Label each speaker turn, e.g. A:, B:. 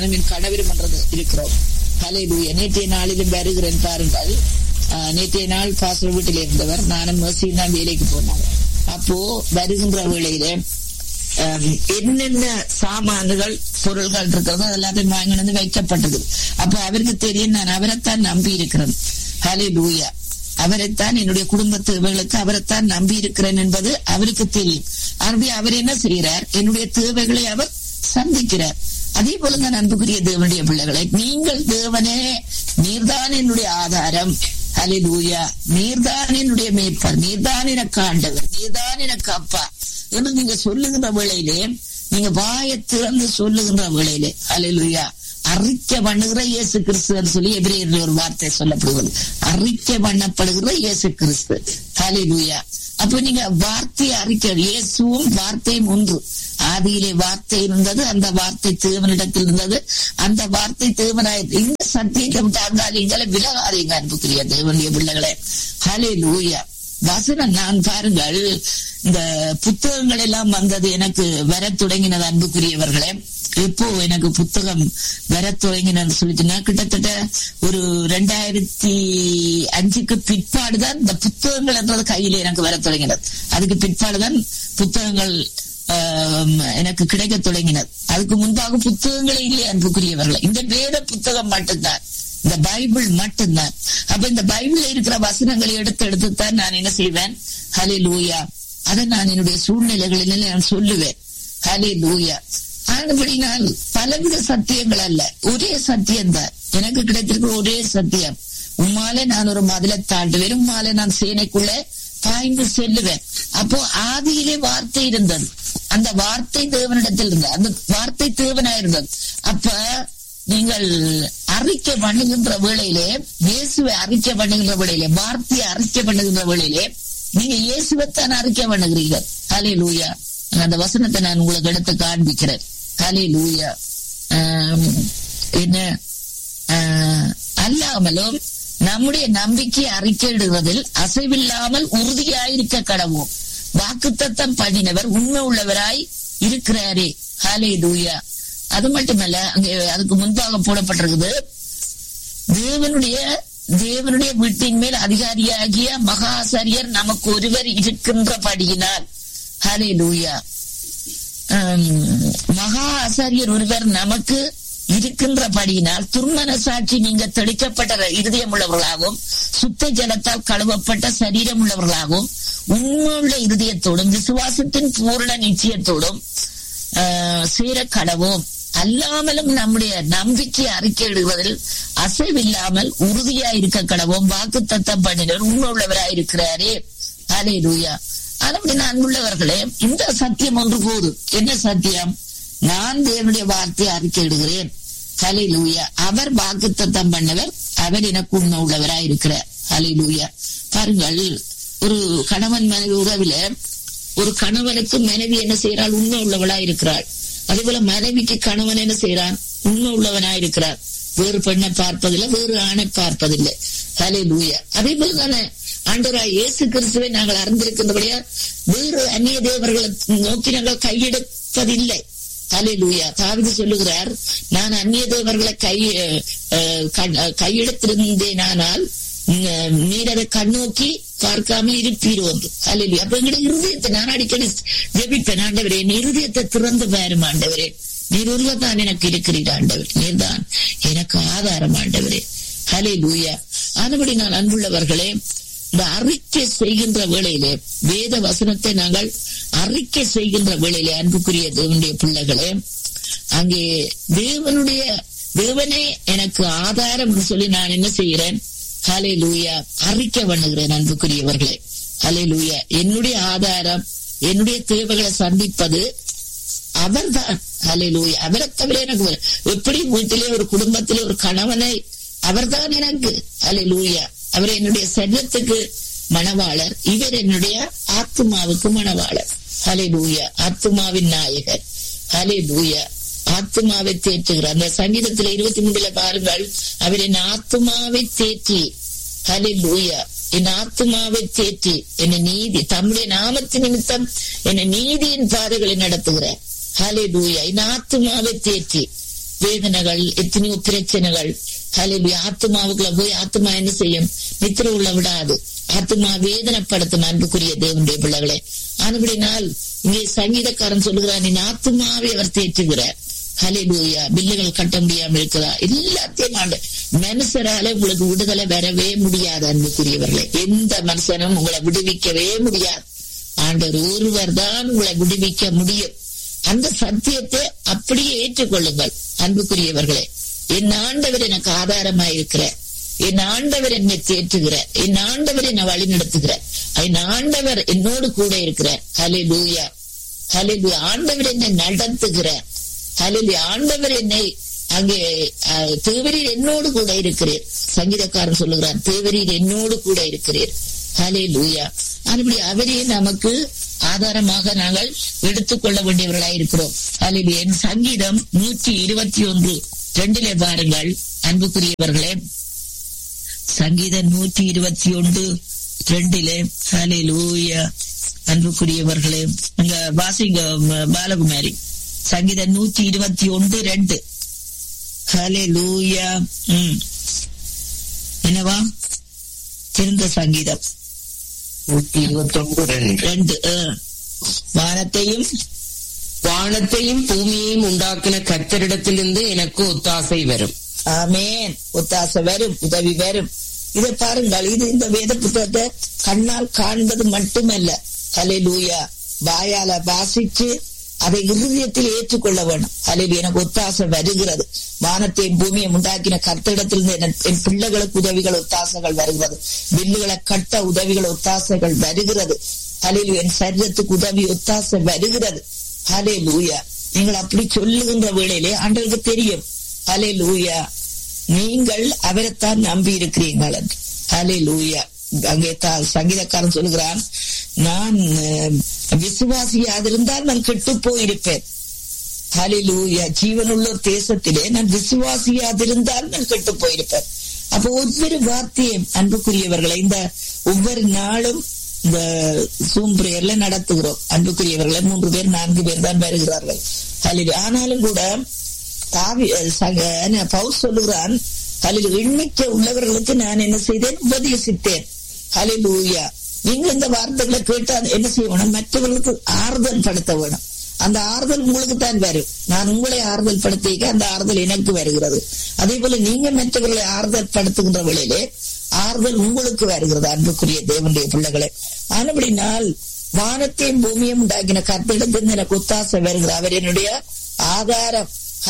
A: என் கணவரும் பண்றது இருக்கிறோம் ஹலே லூயா நேற்றைய நாளிலும் வருகிறேன் பாருங்கள் ஆஹ், நேற்றைய நாள் பாஸ்டர் வீட்டில் இருந்தவர் நானும் மசியும் தான் வேலைக்கு போனாங்க அப்போ வருகின்ற வேளையில ஆம், என்னென்ன சாமான்கள் பொருள்கள் இருக்கிறதோ அது எல்லாத்தையும் வாங்கி வந்து வைக்கப்பட்டது அப்ப அவருக்கு தெரியும் நான் அவரைத்தான் நம்பி இருக்கிறேன் ஹலே லூயா அவரைத்தான் என்னுடைய குடும்ப தேவைகளுக்கு அவரைத்தான் நம்பி இருக்கிறேன் என்பது அவருக்கு தெரியும் ஆகவே அவர் என்ன செய்கிறார் என்னுடைய தேவைகளை அவர் சந்திக்கிறார் அதே போல தான் அன்புக்குரிய தேவனுடைய பிள்ளைகளை நீங்கள் தேவனே நீர்தான் என்னுடைய ஆதாரம் ஹalleluya நீர்தான் என்னுடைய மேய்ப்பர் நீர்தான் எனக்கு ஆண்டவர் நீர்தான் எனக்கு அப்பா என்று நீங்க சொல்லுகின்ற வேளையிலே நீங்க வாயை திறந்து சொல்லுகின்ற வேளையிலே ஹalleluya அறிக்கை பண்ணுகிற இயேசு கிறிஸ்து சொல்லி எபிரேயர்ல ஒரு வார்த்தை சொல்லப்படுகிறது அறிக்கை பண்ணப்படுகிற இயேசு கிறிஸ்து ஹalleluya அப்ப நீங்க வார்த்தையை அறிக்கை இயேசுவும் வார்த்தையும் ஒன்று ஆதியிலே வார்த்தை இருந்தது அந்த வார்த்தை தேவனிடத்தில் இருந்தது அந்த வார்த்தை தேவனாய் இந்த சத்தியத்தை விட்டு அங்காலிங்களை விலகாதீங்க அன்புக்குரிய தேவனுடைய பிள்ளைகளே ஹலே லூயா வசனம் நான் பாருங்கள் இந்த புத்தகங்கள் எல்லாம் வந்தது எனக்கு வர தொடங்கினது அன்புக்குரியவர்களே எப்போ எனக்கு புத்தகம் வர தொடங்கினு சொல்லிட்டுனா கிட்டத்தட்ட ஒரு ரெண்டாயிரத்தி அஞ்சுக்கு பிற்பாடுதான் இந்த புத்தகங்கள் என்றது கையில எனக்கு வர தொடங்கினது அதுக்கு பிற்பாடுதான் புத்தகங்கள் ஆம், எனக்கு கிடைக்க தொடங்கினது அதுக்கு முன்பாக புத்தகங்களே இல்லை அன்புக்குரியவர்கள் இந்த வேத புத்தகம் மட்டும்தான் இந்த பைபிள் மட்டும்தான் அப்ப இந்த பைபிள்ல இருக்கிற வசனங்களை எடுத்து எடுத்து தான் நான் என்ன செய்வேன் ஹலே லூயா அதை நான் என்னுடைய சூழ்நிலைகளில் நான் சொல்லுவேன் ஹலே லூயா ஆனபடினால் பலவித சத்தியங்கள் அல்ல ஒரே சத்தியம் தான் எனக்கு கிடைத்திருக்கிற ஒரே சத்தியம் உம்மாலே நான் ஒரு மதிலை தாண்டுவேன் உம்மாலே நான் சேனைக்குள்ள பாய்ந்து செல்லுவேன் அப்போ ஆதியிலே வார்த்தை இருந்தது அந்த வார்த்தை தேவனிடத்தில் இருந்தது அந்த வார்த்தை தேவனா இருந்தது அப்ப நீங்கள் அறிக்கை பண்ணுகின்ற வேளையிலே இயேசுவை அறிக்கை பண்ணுகின்ற வேளையிலே வார்த்தையை அறிக்கை பண்ணுகின்ற வேளையிலே நீங்க இயேசுவைத்தான் அறிக்கை பண்ணுகிறீர்கள் ஹலே லூயா அந்த வசனத்தை நான் உங்களுக்கு எடுத்து காண்பிக்கிறேன் ஹலே லூயா என்ன ஆஹ், அல்லாமலும் நம்முடைய நம்பிக்கை அறிக்கையிடுவதில் அசைவில்லாமல் உறுதியாயிருக்க கடவோம் வாக்குத்தத்தம் பண்ணினவர் உண்மை உள்ளவராய் இருக்கிறாரே ஹாலே லூயா அது மட்டுமல்ல அங்கே அதுக்கு முன்பாக போடப்பட்டிருக்குது தேவனுடைய தேவனுடைய வீட்டின் மேல் அதிகாரியாகிய மகாசரியர் நமக்கு ஒருவர் இருக்கின்றபடியினால் ஹலே லூயா மகா ஆசாரியர் ஒருவர் நமக்கு இருக்கின்றபடியினால் துர்மன சாட்சி நீங்க தெளிக்கப்பட்ட இருதயம் உள்ளவர்களாகவும் சுத்த ஜலத்தால் கழுவப்பட்ட சரீரம் உள்ளவர்களாகவும் உண்மையுள்ள இருதயத்தோடும் விசுவாசத்தின் பூரண நிச்சயத்தோடும் ஆஹ், சேர கடவோம் அல்லாமலும் நம்முடைய நம்பிக்கை அறிக்கையிடுவதில் அசைவில்லாமல் உறுதியா இருக்க கடவோம் வாக்கு தத்தம் பண்ணினர் உண்மை உள்ளவராயிருக்கிறாரே ஹலே லூயா அதனுடைய அன்புள்ளவர்களே இந்த சத்தியம் ஒன்று போதும் என்ன சத்தியம் நான் தேவனுடைய வார்த்தையை அறிக்கையிடுகிறேன் ஹலே லூயா அவர் வாக்கு தத்தம் பண்ணவர் அவர் எனக்கு உண்மை உள்ளவராய் இருக்கிறார் ஹலே லூயா பாருங்கள் ஒரு கணவன் மனைவி உறவில ஒரு கணவனுக்கு மனைவி என்ன செய்யறாள் உண்மை உள்ளவளா இருக்கிறாள் அதே போல மனைவிக்கு கணவன் என்ன செய்யறான் உண்மை உள்ளவனா இருக்கிறார் வேறு பெண்ணை பார்ப்பதில்லை வேறு ஆணை பார்ப்பதில்லை ஹலே லூயா அதே போல தானே ஆண்டவராய் இயேசு கிறிஸ்துவை நாங்கள் அறிந்திருக்கின்றபடியா வேறு அந்நிய தேவர்களை நோக்கி நாங்கள் கையெடுப்பதில்லை ஹலே லூயா தாவிது சொல்லுகிறார் நான் அந்நிய தேவர்களை கை அஹ், கண்- அஹ், கையெடுத்திருந்தேனானால் உம், நீர் அதை கண்ணோக்கி பார்க்காமல் இருப்பீர் ஒன்று அல்ல அப்ப எங்களுடைய இருதயத்தை நான் அடிக்கடி ஜெபிப்பேன் ஆண்டவரே என் இருதயத்தை திறந்து பாரும் ஆண்டவரே நீர் ஒருவர் தான் எனக்கு இருக்கிறீர் ஆண்டவர் நீர்தான் எனக்கு ஆதாரம் ஆண்டவரே ஹலே லூயா ஆனபடி நான் அன்புள்ளவர்களே இந்த அறிக்கை செய்கின்ற வேளையிலே வேத வசனத்தை நாங்கள் அறிக்கை செய்கின்ற வேளையிலே அன்புக்குரிய தேவனுடைய பிள்ளைகளே அங்கே தேவனுடைய தேவனே எனக்கு ஆதாரம் சொல்லி நான் என்ன செய்கிறேன் ஹலே லூயா அறிக்கை பண்ணுகிறேன் அன்புக்குரியவர்களே ஹலே லூயா என்னுடைய ஆதாரம் என்னுடைய தேவைகளை சந்திப்பது அவர்தான் ஹalleluya அவரை தவிர எனக்கு வேற- எப்படி வீட்டிலே ஒரு குடும்பத்திலே ஒரு கணவனை அவர்தான் எனக்கு ஹalleluya அவர் என்னுடைய சரீரத்துக்கு மணவாளர் இவர் என்னுடைய ஆத்மாவுக்கு மணவாளர் ஹalleluya ஆத்மாவின் நாயகர் ஹalleluya ஆத்மாவை தேற்றுகிறார் அந்த சங்கீதத்துல இருபத்தி மூணுல பாருங்கள் அவர் என் ஆத்மாவை தேற்றி ஹalleluya என் ஆத்மாவை தேற்றி என்னை நீதி தம்முடைய நாமத்து நிமித்தம் என்னை நீதியின் பாதைகளை நடத்துகிறார் ஹalleluya என் ஆத்மாவை தேற்றி வேதனைகள் எத்தனையோ பிரச்சனைகள் ஹalleluya ஆத்மாவுக்குள்ள போய் ஆத்மா என்ன செய்யும் நித்திர உள்ள விடாது ஆத்மா வேதனைப்படுத்தும் அன்புக்குரிய தேவனுடைய பிள்ளைகளே ஆனபடினால் இங்கே சங்கீதக்காரன் சொல்லுகிறான் என் ஆத்மாவை அவர் தேற்றுகிறார் ஹalleluya பில்லுகள் கட்ட முடியாம இருக்கிறா எல்லாத்தையும் ஆண்டு மனுஷரால உங்களுக்கு விடுதலை வரவே முடியாது அன்புக்குரியவர்களே எந்த மனுஷனும் உங்களை விடுவிக்கவே முடியாது ஆண்டவர் ஒருவர் தான் உங்களை விடுவிக்க முடியும் அந்த சத்தியத்தை அப்படியே ஏற்றுக்கொள்ளுங்கள் அன்புக்குரியவர்களே என் ஆண்டவர் எனக்கு ஆதாரமாயிருக்கிறார் என் ஆண்டவர் என்னை தேற்றுகிறார் என் ஆண்டவர் என்னை வழி நடத்துகிறார் என் ஆண்டவர் என்னோடு கூட இருக்கிறார் ஹலே லூயா ஹலே ஆண்டவர் என்னை நடத்துகிறார் ஹலே ஆண்டவர் என்னை அங்கே அஹ், தேவரீர் என்னோடு கூட இருக்கிறீர் சங்கீதக்காரன் சொல்லுகிறார் தேவரீர் என்னோடு கூட இருக்கிறீர் ஹலே லூயா அதுபடி அவரே நமக்கு ஆதாரமாக நாங்கள் எடுத்துக்கொள்ள வேண்டியவர்களாய் இருக்கிறோம் ஹலே என் சங்கீதம் நூற்றி இருபத்தி ஒன்று ரெண்டிலே பாருங்கள் அன்புக்குரியவர்களே சங்கீதம் நூற்றி இருபத்தி ஒன்று ரெண்டிலே ஹலே லூயா அன்புக்குரியவர்களே அங்க வாசிங்க ம- பாலகுமாரி சங்கீதம் நூற்றி இருபத்தி ஒன்று ரெண்டு ஹலே லூயா ம் என்னவா திருந்த சங்கீதம்
B: நூத்தி இருபத்தி ஒன்பது ரெண்டு
A: ரெண்டு ஆ. வானத்தையும்
B: வானத்தையும் பூமியையும் உண்டாக்கின கர்த்தரிடத்திலிருந்து எனக்கு ஒத்தாசை வரும்
A: ஆமேன் ஒத்தாசை வரும் உதவி வரும் இதை பாருங்கள் இது இந்த வேத புத்தகத்தை கண்ணால் காண்பது மட்டுமல்ல ஹலே லூயா வாயால வாசிச்சு அதை இருதயத்தில் ஏற்றுக்கொள்ள வேணும் ஹலில் எனக்கு ஒத்தாசை வருகிறது வானத்தையும் பூமியை உண்டாக்கின கர்த்தரிடத்திலிருந்து என் என் பிள்ளைகளுக்கு உதவிகள் ஒத்தாசைகள் வருகிறது வில்லுகளை கட்ட உதவிகள் ஒத்தாசைகள் வருகிறது ஹலில் என் சரீரத்துக்கு உதவி ஒத்தாசை வருகிறது ஹலே லூயா நீங்கள் அப்படி சொல்லுகின்ற வேளையிலே ஆண்டவருக்கு தெரியும் ஹலே லூயா நீங்கள் அவரைத்தான் நம்பி இருக்கிறீர்கள் என்று. ஹalleluya. அங்கே தா- சங்கீதக்காரன் சொல்லுகிறான் நான் அஹ், விசுவாசியாதிருந்தால் நான் கெட்டு போயிருப்பேன் ஹalleluya. ஜீவனுள்ளோர் தேசத்திலே நான் விசுவாசியாதிருந்தால் நான் கெட்டு போயிருப்பேன் அப்போ ஒவ்வொரு வார்த்தையும் அன்புக்குரியவர்களை இந்த ஒவ்வொரு நாளும் இந்த சூம் பிரேயர்ல நடத்துகிறோம் அன்புக்குரியவர்களை மூன்று பேர் நான்கு பேர் தான் வருகிறார்கள் ஹalleluya. ஆனாலும் கூட தாவி சக- என்ன, பவுல் சொல்லுகிறான் அதில் எண்ணிக்கை உள்ளவர்களுக்கு நான் என்ன செய்தேன் உபதேசித்தேன் ஹalleluya நீங்க இந்த வார்த்தைகளை கேட்டா என்ன செய்யணும் மற்றவர்களுக்கு ஆறுதல் படுத்த வேணும் அந்த ஆறுதல் உங்களுக்கு தான் வரும் நான் உங்களை ஆறுதல் படுத்திக்க அந்த ஆறுதல் எனக்கு வருகிறது அதே போல நீங்க மற்றவர்களை ஆறுதல் படுத்துகின்ற வேளையிலே ஆறுதல் உங்களுக்கு வருகிறது அன்புக்குரிய தேவனுடைய பிள்ளைகளே ஆனபடினால் வானத்தையும் பூமியும் உண்டாக்கின கத்திடத்திலிருந்து எனக்கு ஒத்தாசை வருகிற அவர் என்னுடைய ஆதாரம்